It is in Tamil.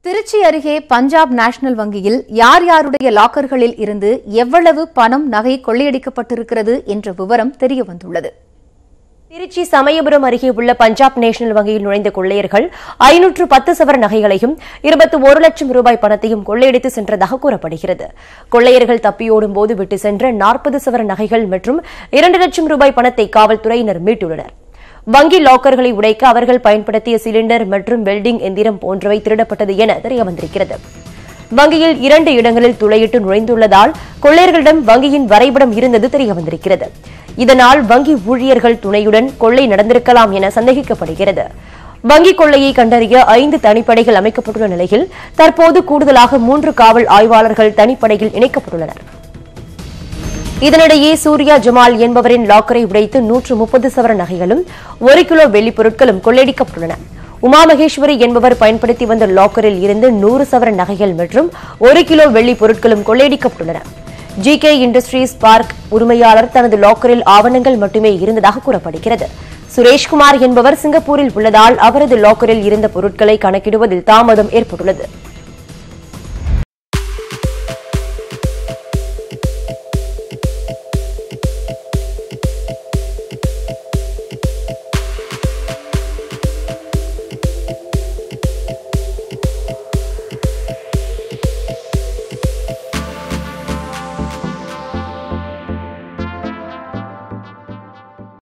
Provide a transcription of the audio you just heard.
திருச்சி அருகே பஞ்சாப் நேஷனல் வங்கியில் யார் யாருடைய லாக்கர்களில் இருந்து எவ்வளவு பணம் நகை கொள்ளையடிக்கப்பட்டிருக்கிறது என்ற விவரம் தெரியவந்துள்ளது திருச்சி சமயபுரம் அருகே உள்ள பஞ்சாப் நேஷனல் வங்கியில் நுழைந்த கொள்ளையர்கள் ஐநூற்று பத்து சவர நகைகளையும் இருபத்தி ஒரு லட்சம் ரூபாய் பணத்தையும் கொள்ளையடித்து சென்றதாக கூறப்படுகிறது கொள்ளையர்கள் தப்பியோடும் போது விட்டு சென்ற நாற்பது சவர நகைகள் மற்றும் இரண்டு லட்சம் ரூபாய் பணத்தை காவல்துறையினர் மீட்டுள்ளனர் வங்கி லாக்கர்களை உடைக்க அவர்கள் பயன்படுத்திய சிலிண்டர் மற்றும் வெல்டிங் எந்திரம் போன்றவை திருடப்பட்டது என தெரியவந்திருக்கிறது வங்கியில் இரண்டு இடங்களில் துளையிட்டு நுழைந்துள்ளதால் கொள்ளையர்களிடம் வங்கியின் வரைபடம் இருந்தது தெரியவந்திருக்கிறது இதனால் வங்கி ஊழியர்கள் துணையுடன் கொள்ளை நடந்திருக்கலாம் என சந்தேகிக்கப்படுகிறது வங்கி கொள்ளையை கண்டறிய ஐந்து தனிப்படைகள் அமைக்கப்பட்டுள்ள நிலையில் தற்போது கூடுதலாக மூன்று காவல் ஆய்வாளர்கள் தனிப்படையில் இணைக்கப்பட்டுள்ளனர் இதனிடையே சூர்யா ஜமால் என்பவரின் லாக்கரை உடைத்து நூற்று முப்பது சவர நகைகளும் ஒரு கிலோ வெள்ளிப் பொருட்களும் கொள்ளையடிக்கப்பட்டுள்ளன உமா மகேஸ்வரி என்பவர் பயன்படுத்தி வந்த லாக்கரில் இருந்து நூறு சவர நகைகள் மற்றும் ஒரு கிலோ வெள்ளிப் பொருட்களும் கொள்ளையடிக்கப்பட்டுள்ளன ஜி கே இண்டஸ்ட்ரீஸ் பார்க் உரிமையாளர் தனது லாக்கரில் ஆவணங்கள் மட்டுமே இருந்ததாக கூறப்படுகிறது சுரேஷ்குமார் என்பவர் சிங்கப்பூரில் உள்ளதால் அவரது லாக்கரில் இருந்த பொருட்களை கணக்கிடுவதில் தாமதம் ஏற்பட்டுள்ளது